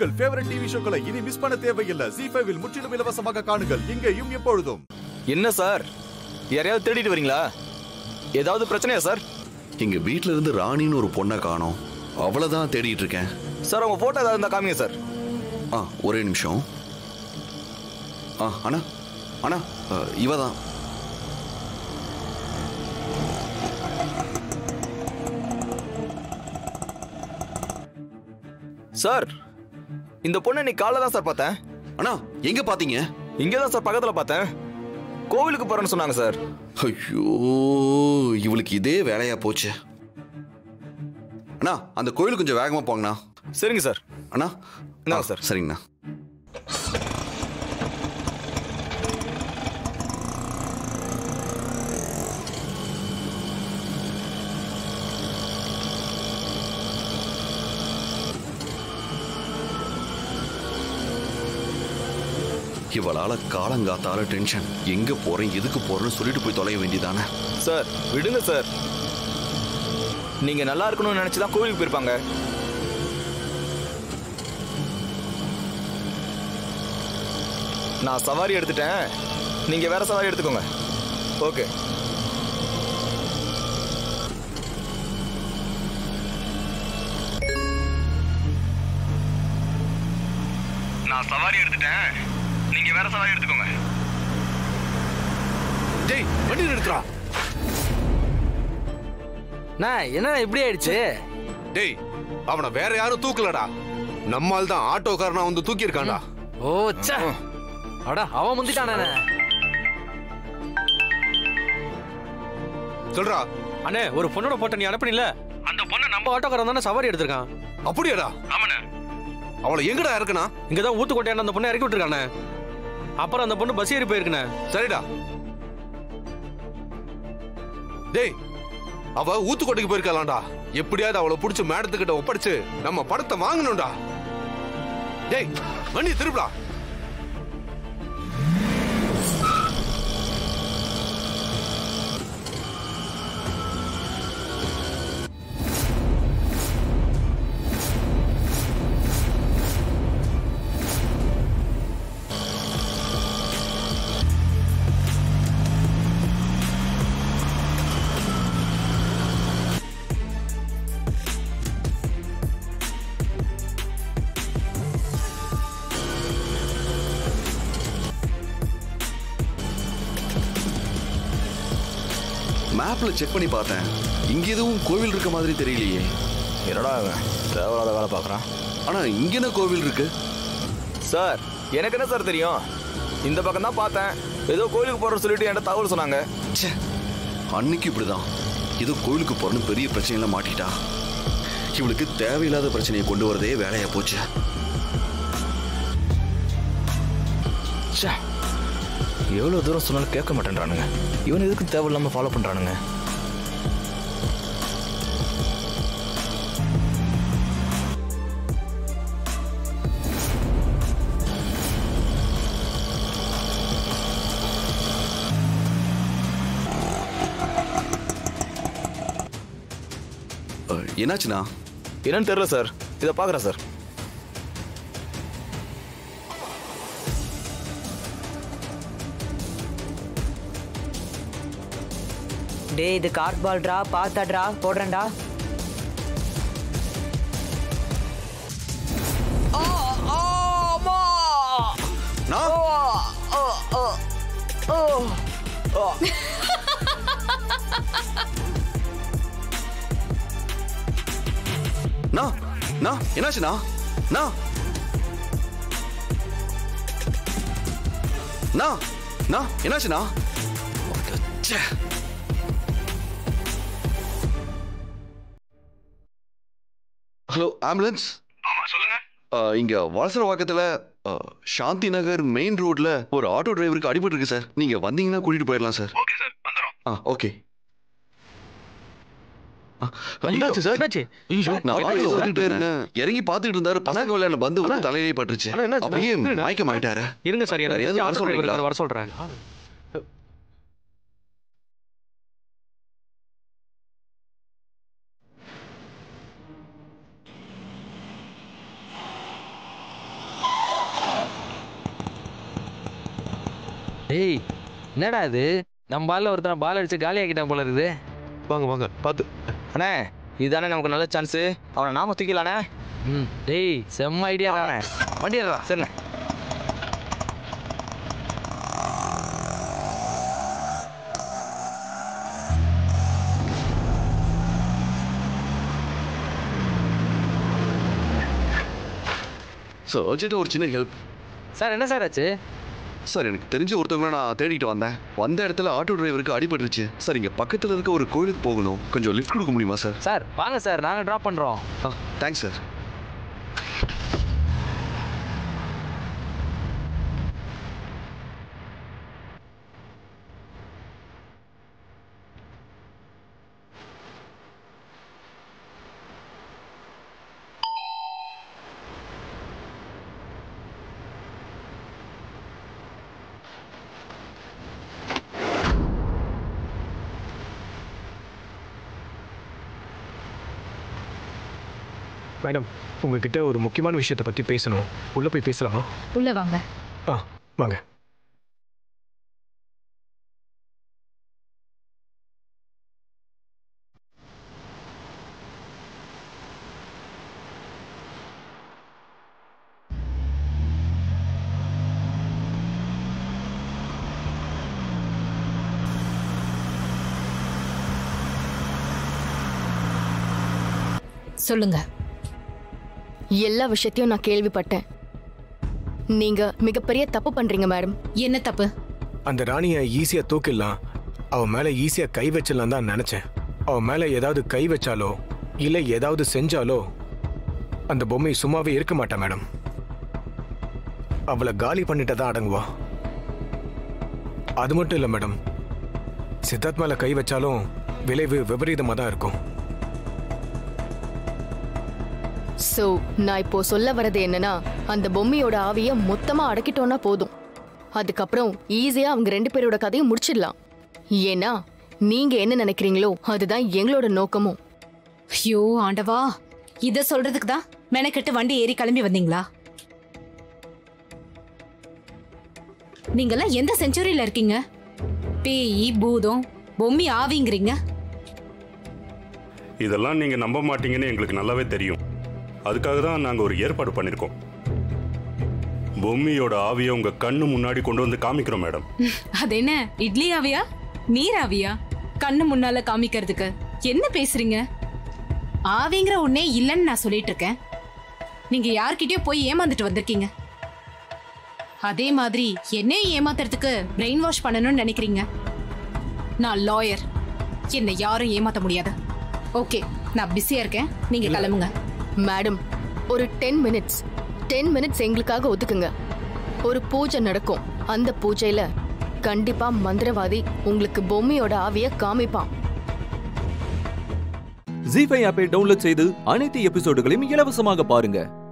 உங்கள் favourite TV ஷோக்களை இனி miss பண்ண தேவையில்லை ஜி ஃபைவில் முற்றிலும் இலவசமாக காணுங்கள் இங்கேயும் எப்பொழுதும் என்ன சார் யாரையாவது தேடிட்டு வரீங்களா ஏதாவது பிரச்சனையா சார் எங்க வீட்ல இருந்து ராணின்னு ஒரு பொண்ணை காணோம் அவளதான் தேடிட்டு இருக்கேன் சார் உங்க போட்டோ ஏதாவது இருந்தா காமிங்க சார் ஆ ஒரே நிமிஷம் ஆ அண்ணா அண்ணா இவ தான் சார் இந்த பொண்ணை நீ காலைல தான் சார் பார்த்தேன் அண்ணா எங்க பாத்தீங்க இங்கே தான் சார் பக்கத்தில் பார்த்தேன் கோவிலுக்கு போறேன்னு சொன்னாங்க சார் ஐயோ இவளுக்கு இதே வேலையா போச்சு அண்ணா அந்த கோயில் கொஞ்சம் வேகமா போங்கண்ணா சரிங்க சார் அண்ணா இந்தாங்க ஆ, சார். சரிங்கண்ணா இவளால காலங்காத்தால டென்ஷன் எங்க போறேன் எதுக்கு போறேன்னு சொல்லிட்டு போய் தொலைய வேண்டியதானே சார் விடுங்க சார் நீங்க நல்லா இருக்கணும்னு நினைச்சு தான் கோவிலுக்கு போயிருப்பாங்க நான் சவாரி எடுத்துட்டேன் நீங்க வேற சவாரி எடுத்துக்கோங்க ஓகே நான் சவாரி எடுத்துட்டேன் நீங்க வேற சவாரி எடுத்துக்கோங்க டேய் வண்டி நிறுத்துறா நான் என்ன இப்படி ஆயிடுச்சு டேய் அவனை வேற யாரும் தூக்கலடா நம்மால் தான் ஆட்டோக்காரனா வந்து தூக்கி இருக்கான்டா ஓ ச்சே அட அவன் முந்திட்டானே சொல்றா அண்ணே ஒரு பொண்ணோட போட்டோ நீ அனுப்பினில அந்த பொண்ணை நம்ம ஆட்டோக்காரன் தானே சவாரி எடுத்திருக்கான் அப்படியாடா ஆமாண்ணே அவளை எங்கடா இருக்கனா இங்கதான் ஊத்துக்கோட்டையான அந்த பொண்ணை இறக்கி விட்டுருக்கானே அப்புறம் அந்த பொண்ணு பஸ் ஏறி போயிருக்குண்ணே சரிடா டேய் அவ ஊத்துக்கோட்டைக்கு போயிருக்கலாம்டா எப்படியாவது அவளை புடிச்சு மேடத்துக்கிட்ட ஒப்படைச்சு நம்ம படத்தை வாங்கணும்டா டேய் வண்டி திருப்படா மேப்ல செக் பண்ணி பார்த்தேன் இங்க எதுவும் கோவில் இருக்க மாதிரி தெரியலையே என்னடா இவன் தேவையில்லாத வேலை பார்க்குறான் ஆனா இங்க என்ன கோவில் இருக்கு சார் எனக்கு என்ன சார் தெரியும் இந்த பக்கம் தான் பார்த்தேன் ஏதோ கோயிலுக்கு போறோம்னு சொல்லிட்டு என்கிட்ட தகவல் சொன்னாங்க ச்சே அன்னைக்கு இப்படிதான் ஏதோ கோயிலுக்கு போறேன்னு பெரிய பிரச்சனையில மாட்டிட்டா இவளுக்கு தேவையில்லாத பிரச்சனையை கொண்டு வரதே வேலையா போச்சு ச்சே எவ்வளோ தூரம் சொன்னாலும் கேட்க மாட்டேன்றானுங்க இவன் எதுக்கு தேவையில்லாம ஃபாலோ பண்றானுங்க அஹ், என்னாச்சுண்ணா என்னன்னு தெரியல சார் இதை பார்க்குறேன் சார் டேய் இது கார்ட் பால்டா பார்த்தாட்ரா போடுறேன்டா நான் நான் நான் என்னாச்சுண்ணா நான் நான் நான் என்னாச்சுண்ணா ச்சே. ஹலோ ஆம்புலன்ஸ் இங்க வாசரவாக்கத்துல அஹ், சாந்தி நகர் மெயின் ரோட்ல ஒரு ஆட்டோ டிரைவருக்கு அடிபட்டு இருக்கு சார் நீங்க வந்தீங்கன்னா கூட்டிட்டு போயிடலாம் சார் ஓகே சார் ஆ ஓகே என்னாச்சு சார் என்னாச்சு நான் ஆட்டோல வந்துட்டே இருந்தேன் இறங்கி பார்த்துட்டு இருந்தாரு பசங்க விளையாட பந்து வந்து தலையிலே பட்டுருச்சு அண்ணா, என்னாச்சு? அப்படியே என்னண்ணா? மயக்கம் ஆயிட்டாரு இருங்க சார் வேற எனக்கு எதுவும் வர ஆட்டோ சொல்றீங்களா? டிரைவர் வர சொல்றேன் டேய் என்னடா இது நம்ம பால்ல ஒருத்தன் பால் அடிச்சு காலி ஆக்கிட்டான் போல இருக்குது வாங்க வாங்க பார்த்து அண்ணே இதுதானே நமக்கு நல்ல சான்ஸு அவனை நாம தூக்கிடலாண்ணே ம் டேய் செம்ம ஐடியா தானே வண்டி ஏறா சரிண்ணே ஸோ அர்ஜென்ட்டாக ஒரு சின்ன ஹெல்ப் சார் என்ன சார் ஆச்சு சார் எனக்கு தெரிஞ்ச ஒருத்தவங்கள நான் தேடிட்டு வந்தேன் வந்த இடத்துல ஆட்டோ டிரைவருக்கு அடிபட்டுருச்சு சார் இங்கே பக்கத்தில் இருக்க ஒரு கோயிலுக்கு போகணும் கொஞ்சம் லிஃப்ட் கொடுக்க முடியுமா சார் சார் வாங்க சார் நாங்கள் ட்ராப் பண்ணுறோம் ஆ தேங்க்ஸ் சார் மேடம் உங்ககிட்ட ஒரு முக்கியமான விஷயத்தை பற்றி பேசணும் உள்ளே போய் பேசலாமா உள்ள வாங்க ஆ வாங்க சொல்லுங்க எல்லா விஷயத்தையும் நான் கேள்விப்பட்டேன் நீங்க மிகப்பெரிய தப்பு பண்றீங்க மேடம் என்ன தப்பு அந்த ராணியை ஈஸியாக தூக்கிடலாம் அவன் மேலே ஈஸியாக கை வச்சிடலாம் தான் நினச்சேன் அவன் மேலே ஏதாவது கை வச்சாலோ இல்லை ஏதாவது செஞ்சாலோ அந்த பொம்மை சும்மாவே இருக்க மாட்டா மேடம் அவளை காலி பண்ணிட்டு தான் அடங்குவா அது மட்டும் இல்லை மேடம் சித்தார்த் மேலே கை வச்சாலும் விளைவு விபரீதமாக தான் இருக்கும் சோ நான் இப்போ சொல்ல வர்றது என்னன்னா அந்த பொம்மையோட ஆவிய மொத்தமா அடக்கிட்டோம்னா போதும் அதுக்கப்புறம் ஈஸியா அவங்க ரெண்டு பேரோட கதையை முடிச்சிடலாம் ஏன்னா நீங்க என்ன நினைக்கிறீங்களோ அதுதான் எங்களோட நோக்கமும் ஐயோ ஆண்டவா இத சொல்றதுக்கு தான் மெனக்கெட்டு வண்டி ஏறி கிளம்பி வந்தீங்களா நீங்கெல்லாம் எந்த செஞ்சுரியில இருக்கீங்க பேய் பூதம் பொம்மி ஆவிங்கிறீங்க இதெல்லாம் நீங்க நம்ப மாட்டீங்கன்னு எங்களுக்கு நல்லாவே தெரியும் அதுக்காக தான் நாங்க ஒரு ஏற்பாடு பண்ணிருக்கோம் பொம்மியோட ஆவியை உங்க கண்ணு முன்னாடி கொண்டு வந்து காமிக்கிறோம் மேடம் அது என்ன இட்லி ஆவியா நீர் ஆவியா கண்ணு முன்னால காமிக்கிறதுக்கு என்ன பேசுறீங்க ஆவிங்கிற ஒன்னே இல்லைன்னு நான் சொல்லிட்டு இருக்கேன் நீங்க யார்கிட்டயோ போய் ஏமாந்துட்டு வந்திருக்கீங்க அதே மாதிரி என்னையும் ஏமாத்துறதுக்கு பிரெயின் வாஷ் பண்ணணும்னு நினைக்கிறீங்க நான் லாயர் என்னை யாரும் ஏமாத்த முடியாது ஓகே நான் பிஸியா இருக்கேன் நீங்க கிளம்புங்க மேடம் ஒரு டென் மினிட்ஸ் டென் மினிட்ஸ் எங்களுக்காக ஒதுக்குங்க ஒரு பூஜை நடக்கும் அந்த பூஜையில கண்டிப்பா மந்திரவாதி உங்களுக்கு பொம்மையோட ஆவிய காமிப்பான் ஜி ஃபைவ் ஆப்பை டவுன்லோட் செய்து அனைத்து எபிசோடுகளையும் இலவசமாக பாருங்க